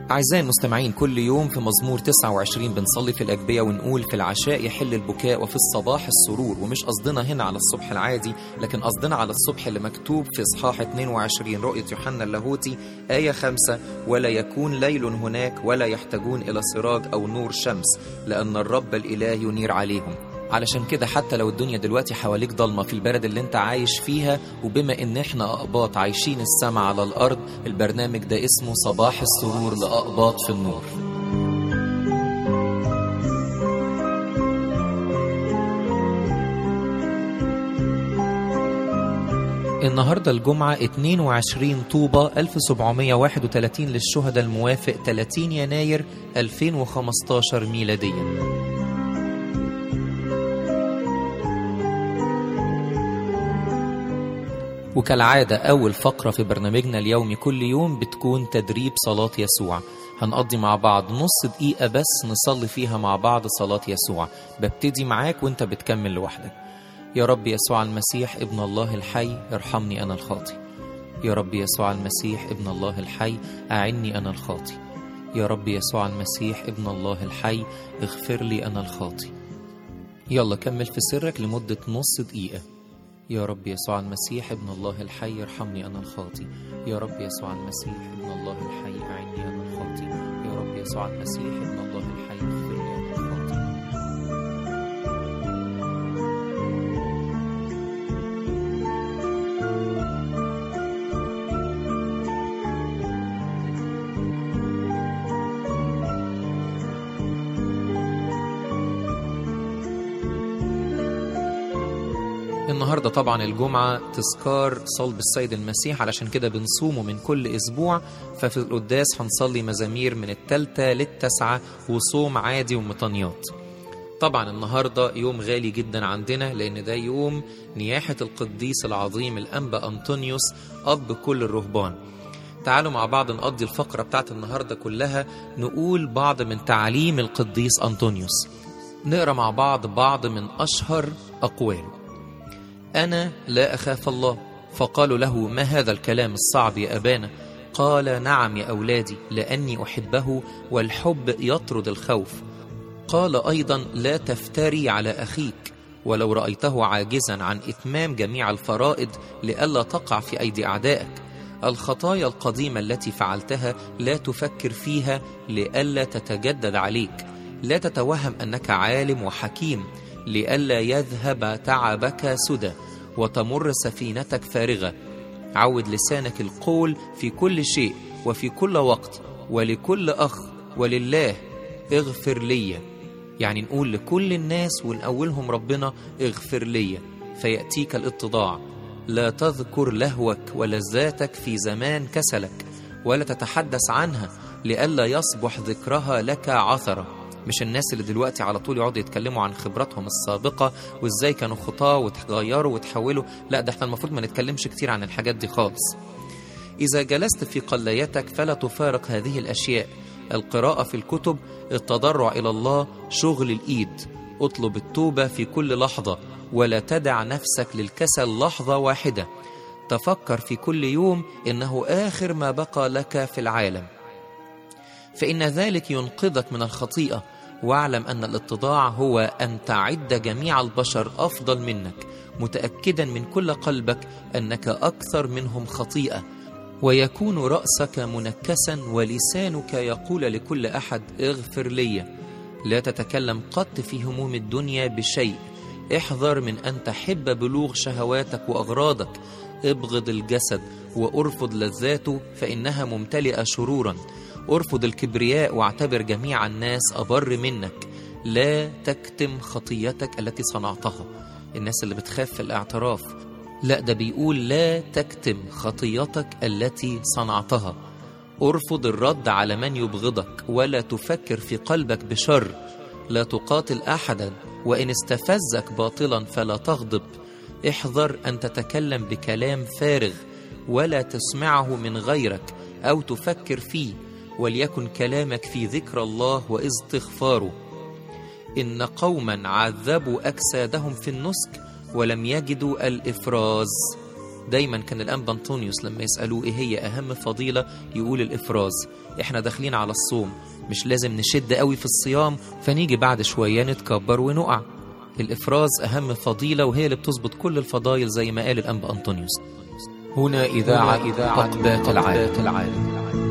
أعزائي المستمعين كل يوم في مزمور 29 بنصلي في الأجبية ونقول في العشاء يحل البكاء وفي الصباح السرور ومش قصدنا هنا على الصبح العادي لكن قصدنا على الصبح اللي مكتوب في إصحاح 22 رؤية يوحنا اللاهوتي آية 5 ولا يكون ليل هناك ولا يحتاجون إلى سراج أو نور شمس لأن الرب الإله ينير عليهم علشان كده حتى لو الدنيا دلوقتي حواليك ضلمة في البلد اللي انت عايش فيها وبما ان احنا اقباط عايشين السما على الارض البرنامج ده اسمه صباح السرور لاقباط في النور النهارده الجمعة 22 طوبة 1731 للشهداء الموافق 30 يناير 2015 ميلاديا وكالعادة أول فقرة في برنامجنا اليومي كل يوم بتكون تدريب صلاة يسوع هنقضي مع بعض نص دقيقة بس نصلي فيها مع بعض صلاة يسوع ببتدي معاك وانت بتكمل لوحدك يا رب يسوع المسيح ابن الله الحي ارحمني أنا الخاطي يا رب يسوع المسيح ابن الله الحي أعني أنا الخاطي يا رب يسوع المسيح ابن الله الحي اغفر لي أنا الخاطي يلا كمل في سرك لمدة نص دقيقة يا رب يسوع المسيح ابن الله الحي ارحمني أنا الخاطي يا رب يسوع المسيح ابن الله الحي أعني أنا الخاطي يا رب يسوع المسيح ابن الله الحي اغفر لي أنا الخاطي النهارده طبعا الجمعة تذكار صلب السيد المسيح علشان كده بنصومه من كل أسبوع ففي القداس هنصلي مزامير من التالتة للتسعة وصوم عادي ومطنيات طبعا النهارده يوم غالي جدا عندنا لأن ده يوم نياحة القديس العظيم الأنبا أنطونيوس أب كل الرهبان تعالوا مع بعض نقضي الفقرة بتاعت النهاردة كلها نقول بعض من تعليم القديس أنطونيوس نقرأ مع بعض بعض من أشهر أقواله أنا لا أخاف الله فقالوا له ما هذا الكلام الصعب يا أبانا قال نعم يا أولادي لأني أحبه والحب يطرد الخوف قال أيضا لا تفتري على أخيك ولو رأيته عاجزا عن إتمام جميع الفرائض لئلا تقع في أيدي أعدائك الخطايا القديمة التي فعلتها لا تفكر فيها لئلا تتجدد عليك لا تتوهم أنك عالم وحكيم لئلا يذهب تعبك سدى وتمر سفينتك فارغة عود لسانك القول في كل شيء وفي كل وقت ولكل أخ ولله اغفر لي يعني نقول لكل الناس ونقولهم ربنا اغفر لي فيأتيك الاتضاع لا تذكر لهوك ولذاتك في زمان كسلك ولا تتحدث عنها لئلا يصبح ذكرها لك عثره مش الناس اللي دلوقتي على طول يقعدوا يتكلموا عن خبراتهم السابقة وازاي كانوا خطاة وتغيروا وتحولوا لا ده احنا المفروض ما نتكلمش كتير عن الحاجات دي خالص إذا جلست في قليتك فلا تفارق هذه الأشياء القراءة في الكتب التضرع إلى الله شغل الإيد اطلب التوبة في كل لحظة ولا تدع نفسك للكسل لحظة واحدة تفكر في كل يوم إنه آخر ما بقى لك في العالم فإن ذلك ينقذك من الخطيئة واعلم أن الاتضاع هو أن تعد جميع البشر أفضل منك متأكدا من كل قلبك أنك أكثر منهم خطيئة ويكون رأسك منكسا ولسانك يقول لكل أحد اغفر لي لا تتكلم قط في هموم الدنيا بشيء احذر من أن تحب بلوغ شهواتك وأغراضك ابغض الجسد وارفض لذاته فإنها ممتلئة شرورا ارفض الكبرياء واعتبر جميع الناس أبر منك لا تكتم خطيتك التي صنعتها الناس اللي بتخاف في الاعتراف لا ده بيقول لا تكتم خطيتك التي صنعتها ارفض الرد على من يبغضك ولا تفكر في قلبك بشر لا تقاتل أحدا وإن استفزك باطلا فلا تغضب احذر أن تتكلم بكلام فارغ ولا تسمعه من غيرك أو تفكر فيه وليكن كلامك في ذكر الله واستغفاره إن قوما عذبوا أجسادهم في النسك ولم يجدوا الإفراز دايما كان الأنبا أنطونيوس لما يسألوه إيه هي أهم فضيلة يقول الإفراز إحنا داخلين على الصوم مش لازم نشد قوي في الصيام فنيجي بعد شوية نتكبر ونقع الإفراز أهم فضيلة وهي اللي بتظبط كل الفضائل زي ما قال الأنبا أنطونيوس هنا إذاعة إذاعة العالم. العالم.